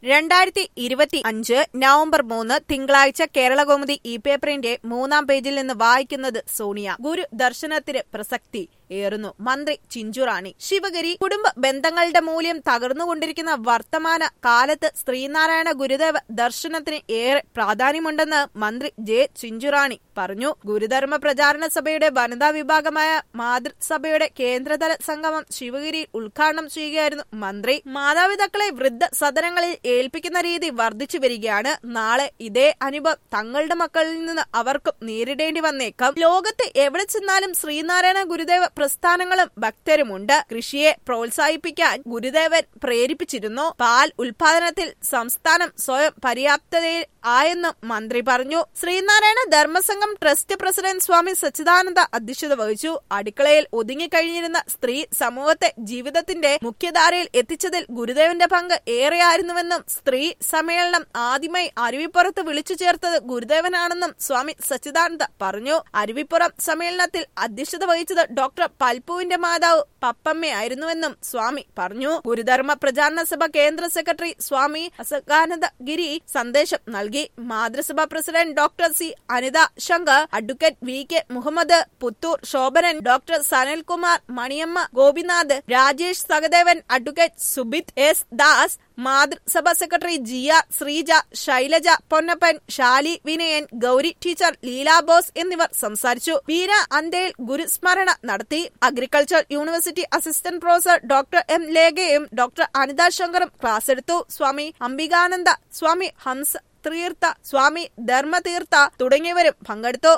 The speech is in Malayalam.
രണ്ടായിരത്തി ഇരുപത്തി അഞ്ച് നവംബർ മൂന്ന് തിങ്കളാഴ്ച കേരളകൗമുദി ഇ പേപ്പറിന്റെ മൂന്നാം പേജിൽ നിന്ന് വായിക്കുന്നത് സോണിയ ഗുരു ദർശനത്തിന് പ്രസക്തി ഏറുന്നു മന്ത്രി ചിഞ്ചുറാണി ശിവഗിരി കുടുംബ ബന്ധങ്ങളുടെ മൂല്യം തകർന്നുകൊണ്ടിരിക്കുന്ന വർത്തമാന കാലത്ത് ശ്രീനാരായണ ഗുരുദേവ ദർശനത്തിന് ഏറെ പ്രാധാന്യമുണ്ടെന്ന് മന്ത്രി ജെ ചിഞ്ചുറാണി പറഞ്ഞു ഗുരുധർമ്മ പ്രചാരണ സഭയുടെ വനിതാ വിഭാഗമായ മാതൃസഭയുടെ കേന്ദ്രതല സംഗമം ശിവഗിരിയിൽ ഉദ്ഘാടനം ചെയ്യുകയായിരുന്നു മന്ത്രി മാതാപിതാക്കളെ വൃദ്ധ സദനങ്ങളിൽ ഏൽപ്പിക്കുന്ന രീതി വർദ്ധിച്ചു വരികയാണ് നാളെ ഇതേ അനുഭവം തങ്ങളുടെ മക്കളിൽ നിന്ന് അവർക്കും നേരിടേണ്ടി വന്നേക്കാം ലോകത്ത് എവിടെ ചെന്നാലും ശ്രീനാരായണ ഗുരുദേവ പ്രസ്ഥാനങ്ങളും ഭക്തരുമുണ്ട് കൃഷിയെ പ്രോത്സാഹിപ്പിക്കാൻ ഗുരുദേവൻ പ്രേരിപ്പിച്ചിരുന്നു പാൽ ഉൽപാദനത്തിൽ സംസ്ഥാനം സ്വയം പര്യാപ്തതയിൽ ആയെന്നും മന്ത്രി പറഞ്ഞു ശ്രീനാരായണ ധർമ്മസംഘം ട്രസ്റ്റ് പ്രസിഡന്റ് സ്വാമി സച്ചിദാനന്ദ അധ്യക്ഷത വഹിച്ചു അടുക്കളയിൽ ഒതുങ്ങിക്കഴിഞ്ഞിരുന്ന സ്ത്രീ സമൂഹത്തെ ജീവിതത്തിന്റെ മുഖ്യധാരയിൽ എത്തിച്ചതിൽ ഗുരുദേവന്റെ പങ്ക് ഏറെയായിരുന്നുവെന്നും സ്ത്രീ സമ്മേളനം ആദ്യമായി അരുവിപ്പുറത്ത് വിളിച്ചു ചേർത്തത് ഗുരുദേവനാണെന്നും സ്വാമി സച്ചിദാനന്ദ പറഞ്ഞു അരുവിപ്പുറം സമ്മേളനത്തിൽ അധ്യക്ഷത വഹിച്ചത് ഡോക്ടർ പൽപുവിന്റെ മാതാവ് പപ്പമ്മയായിരുന്നുവെന്നും സ്വാമി പറഞ്ഞു ഗുരുധർമ്മ പ്രചാരണ സഭ കേന്ദ്ര സെക്രട്ടറി സ്വാമി അസകാനന്ദ ഗിരി സന്ദേശം നൽകി Mathrusabha president doctor C Anitha Shankar advocate V K Muhammad Puthur Shobhanan doctor Sanalkumar Maniyamma Gopinath Rajesh Sahadevan advocate Subith S Das Mathrusabha secretary Jiya Sreeja Shailaja Ponnappan Shali Vinayan Gauri teacher Leela Bose എന്നിവർ സംസാരിച്ചു വീര അന്തേൽ ഗുരുസ്മരണ നടത്തി agriculture university assistant professor doctor M ലേഖയും ഡോക്ടർ അനിത ശങ്കറും ക്ലാസ് എടുത്തു സ്വാമി അംബികാനന്ദ സ്വാമി ഹംസ തീർത്ഥ സ്വാമി ധർമ്മതീർത്ഥ തുടങ്ങിയവരും പങ്കെടുത്തു